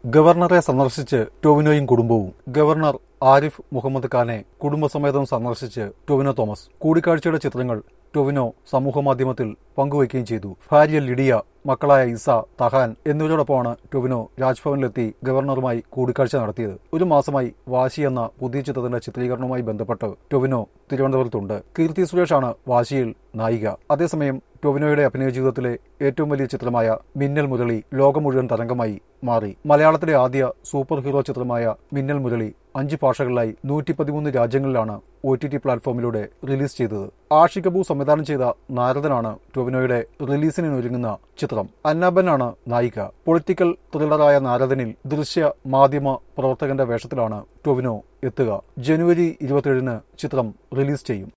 ഗവർണറെ സന്ദർശിച്ച് ടൊവിനോയും കുടുംബവും ഗവർണർ ആരിഫ് മുഹമ്മദ് ഖാനെ കുടുംബസമേതം സന്ദർശിച്ച് ടൊവിനോ തോമസ് കൂടിക്കാഴ്ചയുടെ ചിത്രങ്ങൾ ടൊവിനോ സമൂഹമാധ്യമത്തിൽ പങ്കുവയ്ക്കുകയും ചെയ്തു ഭാര്യ ലിഡിയ മക്കളായ ഇസ തഹാൻ എന്നിവരോടൊപ്പമാണ് ടൊവിനോ രാജ്ഭവനിലെത്തി ഗവർണറുമായി കൂടിക്കാഴ്ച നടത്തിയത് ഒരു മാസമായി വാശി എന്ന പുതിയ ചിത്രത്തിന്റെ ചിത്രീകരണവുമായി ബന്ധപ്പെട്ട് ടൊവിനോ തിരുവനന്തപുരത്തുണ്ട് കീർത്തി സുരേഷാണ് വാശിയിൽ നായിക അതേസമയം ടൊവിനോയുടെ അഭിനയ ജീവിതത്തിലെ ഏറ്റവും വലിയ ചിത്രമായ മിന്നൽ മുരളി ലോകം മുഴുവൻ തരംഗമായി മാറി മലയാളത്തിലെ ആദ്യ സൂപ്പർ ഹീറോ ചിത്രമായ മിന്നൽ മുരളി അഞ്ച് ഭാഷകളിലായി നൂറ്റി പതിമൂന്ന് രാജ്യങ്ങളിലാണ് ഒ ടി ടി പ്ലാറ്റ്ഫോമിലൂടെ റിലീസ് ചെയ്തത് ആഷി കപൂർ സംവിധാനം ചെയ്ത നാരദനാണ് ടൊവിനോയുടെ റിലീസിന് ഒരുങ്ങുന്ന ചിത്രം അന്നാബനാണ് നായിക പൊളിറ്റിക്കൽ ത്രില്ലറായ നാരദനിൽ ദൃശ്യ മാധ്യമ പ്രവർത്തകന്റെ വേഷത്തിലാണ് ടൊവിനോ എത്തുക ജനുവരി ഇരുപത്തിയേഴിന് ചിത്രം റിലീസ് ചെയ്യും